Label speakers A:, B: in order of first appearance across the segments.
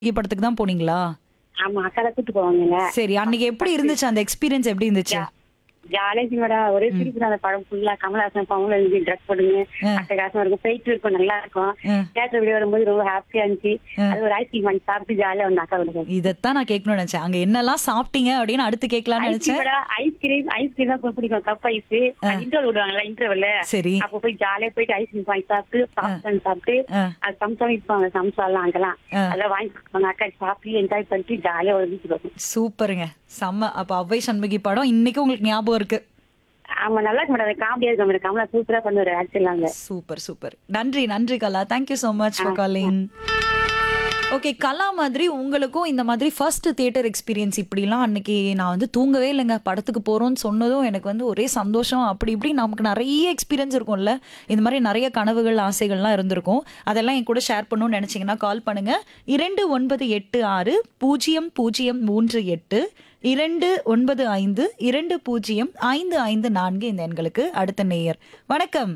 A: படத்துக்கு தான் போனீங்களா
B: ஆமா அக்கா தான் கூட்டு போவாங்கங்க
A: சரி அன்னைக்கு எப்படி இருந்துச்சு அந்த எக்ஸ்பீரியன்ஸ் எப்படி இருந்துச்சு
B: ஜாலியா சிங்கடா ஒரே சிரிப்பு தான் அந்த படம் ஃபுல்லா கமலஹாசன் பவன்ல இருந்து ட்ரெஸ் போடுங்க
A: ஆ.
B: அட்டகாசம் இருக்கும் போயிட்டு இருக்கும் நல்லா இருக்கும்
A: ஆ.
B: தேட்டர் வெளியே வரும்போது ரொம்ப ஹாப்பியா இருந்துச்சு அது ஒரு ஐஸ்கிரீம் வாங்கி சாப்பிட்டு ஜாலியா வந்து அக்கா விடுங்க
A: இதத்தான் நான் கேட்கணும்னு நினைச்சேன் அங்க என்னெல்லாம் சாப்பிட்டீங்க அப்படின்னு அடுத்து கேட்கலாம்னு நினைச்சேன்
B: ஐஸ்கிரீம் ஐஸ்கிரீம் தான் பிடிக்கும் கப் ஐஸ் இன்டர்வல் விடுவாங்கல்ல இன்டர்வல்ல
A: சரி
B: அப்ப போய் ஜாலியா போயிட்டு ஐஸ்கிரீம் வாங்கி சாப்பிட்டு பாப்கார்ன் சாப்பிட்டு
A: ஆ.
B: அது சம்சா விற்பாங்க சம்சா எல்லாம் அங்கெல்லாம்
A: ஆ.
B: அதெல்லாம் வாங்கி கொடுப்பாங்க அக்கா சாப்பிட்டு என்ஜாய் பண்ணிட்டு ஜாலியா ஒரு பீச் வரும்
A: சூப்பருங்க செம்ம அப்ப அவ்வை சண்முகி படம் இன்னைக்கு உங்களுக்கு ஞாபகம் இருக்கு
B: ஆமா நல்லா இருக்கு மேடம் காமெடியா இருக்கு மேடம் கமலா சூப்பரா பண்ணுவாரு ஆக்சுவலாங்க
A: சூப்பர் சூப்பர் நன்றி நன்றி Kala thank you so much for calling okay Kala மாதிரி உங்களுக்கும் இந்த மாதிரி ஃபர்ஸ்ட் தியேட்டர் எக்ஸ்பீரியன்ஸ் இப்படிலாம் அன்னைக்கு நான் வந்து தூங்கவே இல்லைங்க படத்துக்கு போகிறோன்னு சொன்னதும் எனக்கு வந்து ஒரே சந்தோஷம் அப்படி இப்படி நமக்கு நிறைய எக்ஸ்பீரியன்ஸ் இருக்கும்ல இந்த மாதிரி நிறைய கனவுகள் ஆசைகள்லாம் இருந்திருக்கும் அதெல்லாம் என் கூட ஷேர் பண்ணணும்னு நினச்சிங்கன்னா கால் பண்ணுங்க இரண்டு ஒன்பது எட்டு ஆறு பூஜ்ஜியம் பூஜ்ஜியம் மூன்று எட்டு இரண்டு ஒன்பது ஐந்து இரண்டு பூஜ்ஜியம் ஐந்து ஐந்து நான்கு இந்த எண்களுக்கு அடுத்த நேயர் வணக்கம்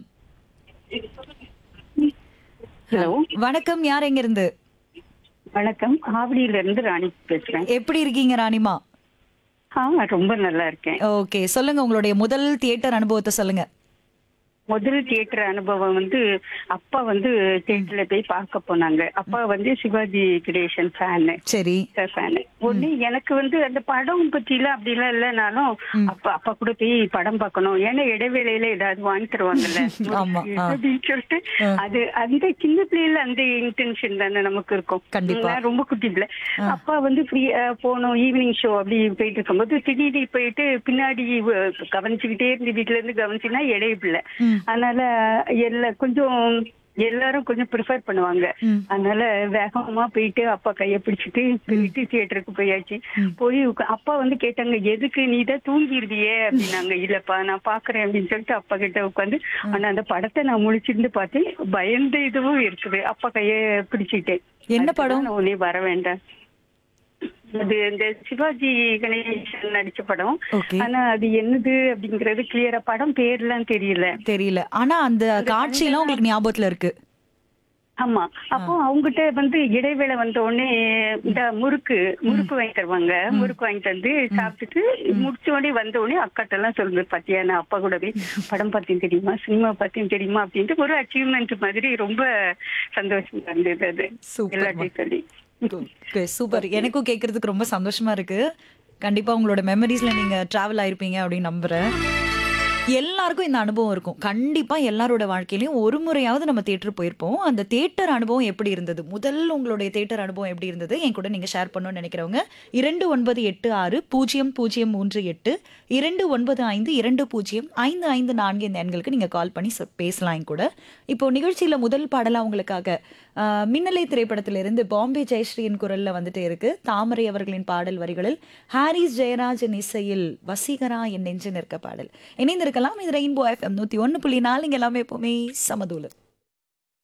B: ஹலோ
A: வணக்கம் யார் எங்க இருந்து
B: வணக்கம் ஆவடியில இருந்து ராணி பேசுறேன்
A: எப்படி இருக்கீங்க ராணிமா
B: ஆ ரொம்ப நல்லா இருக்கேன்
A: ஓகே சொல்லுங்க உங்களுடைய முதல் தியேட்டர் அனுபவத்தை சொல்லுங்க
B: முதல் தியேட்டர் அனுபவம் வந்து அப்பா வந்து தியேட்டர்ல போய் பார்க்க போனாங்க அப்பா வந்து சிவாஜி கிரியேஷன் ஃபேனு
A: சரி
B: ஃபேனு ஒண்ணு எனக்கு வந்து அந்த படம் பத்திலாம் அப்படிலாம் இல்லைனாலும் அப்பா அப்பா கூட போய் படம் பார்க்கணும் ஏன்னா இடைவேளையில ஏதாவது வாங்கி தருவாங்கல்ல
A: ஆமா, ஆ.
B: அப்படின்னு சொல்லிட்டு அது அந்த சின்ன பிள்ளைல அந்த இன்டென்ஷன் தானே நமக்கு இருக்கும்
A: கண்டிப்பா.
B: நான் ரொம்ப குட்டி பிள்ளை அப்பா வந்து ஃப்ரீ போனோம் ஈவினிங் ஷோ அப்படி போயிட்டு இருக்கும்போது திடீர்னு போயிட்டு பின்னாடி வ- கவனிச்சுக்கிட்டே இருந்து வீட்டுல இருந்து கவனிச்சுன்னா இடைய பிள்ளை
A: ம்.
B: அதனால எல்லா கொஞ்சம் எல்லாரும் கொஞ்சம் ப்ரிஃபர் பண்ணுவாங்க
A: ம்.
B: அதனால வேகமா போயிட்டு அப்பா கைய பிடிச்சிட்டு போயிட்டு தியேட்டருக்கு போயாச்சு போய் உக்க- அப்பா வந்து கேட்டாங்க எதுக்கு நீ தான் தூங்கிருவியே அப்படின்னாங்க இல்லப்பா நான் பாக்குறேன் அப்படின்னு சொல்லிட்டு அப்பா கிட்ட உட்காந்து ஆனா அந்த படத்தை நான் முழிச்சிருந்து பார்த்தேன் பயந்த இதுவும் இருக்குது அப்பா கைய பிடிச்சிட்டேன்
A: என்ன
B: அதுக்கு
A: படம்?
B: தான் நான் உடனே வர வேண்டாம் அது இந்த சிவாஜி கணேசன் நடிச்ச படம்
A: ஓகே
B: ஆனா அது என்னது அப்படிங்கறது கிளியரா படம் பேர்லாம் தெரியல
A: தெரியல ஆனா அந்த காட்சியெல்லாம் உங்களுக்கு ஞாபகத்துல இருக்கு
B: ஆமா அப்போ அவங்ககிட்ட வந்து இடைவேளை வந்த உடனே இந்த முறுக்கு முறுக்கு வாங்கி தருவாங்க முறுக்கு வாங்கி தந்து சாப்பிட்டுட்டு முடிச்ச உடனே வந்த உடனே அக்காட்ட எல்லாம் சொல்லுங்க பாத்தியா நான் அப்பா கூட போய் படம் பார்த்தேன் தெரியுமா சினிமா பார்த்தேன் தெரியுமா அப்படின்ட்டு ஒரு அச்சீவ்மெண்ட் மாதிரி ரொம்ப சந்தோஷமா இருந்தது அது
A: Super.
B: எல்லாத்தையும் சொல்லி
A: சூப்பர் எனக்கும் கேட்கறதுக்கு ரொம்ப சந்தோஷமா இருக்கு கண்டிப்பா உங்களோட மெமரிஸ்ல நீங்க டிராவல் ஆயிருப்பீங்க அப்படின்னு நம்புறேன் எல்லாருக்கும் இந்த அனுபவம் இருக்கும் கண்டிப்பா எல்லாரோட வாழ்க்கையிலயும் ஒரு முறையாவது நம்ம தியேட்டர் போயிருப்போம் அந்த தியேட்டர் அனுபவம் எப்படி இருந்தது முதல் உங்களுடைய தியேட்டர் அனுபவம் எப்படி இருந்தது என் கூட நீங்க ஷேர் பண்ணணும்னு நினைக்கிறவங்க இரண்டு ஒன்பது எட்டு ஆறு பூஜ்ஜியம் பூஜ்ஜியம் மூன்று எட்டு இரண்டு ஒன்பது ஐந்து இரண்டு பூஜ்ஜியம் ஐந்து ஐந்து நான்கு இந்த எண்களுக்கு நீங்க கால் பண்ணி சொ- பேசலாம் என் கூட இப்போ நிகழ்ச்சியில முதல் பாடலா உங்களுக்காக ஆஹ், மின்னலை திரைப்படத்திலிருந்து பாம்பே ஜெயஸ்ரீயின் குரல்ல வந்துட்டு இருக்கு தாமரை அவர்களின் பாடல் வரிகளில் ஹாரிஸ் ஜெயராஜன் இசையில் வசீகரா என் நெஞ்சு நிற்க பாடல் இணைந்திருக்கலாம் இது ரெயின்போ எஃப்எம் நூத்தி ஒன்னு புள்ளி நாலு இங்க எல்லாமே எப்பவுமே சமதூலம்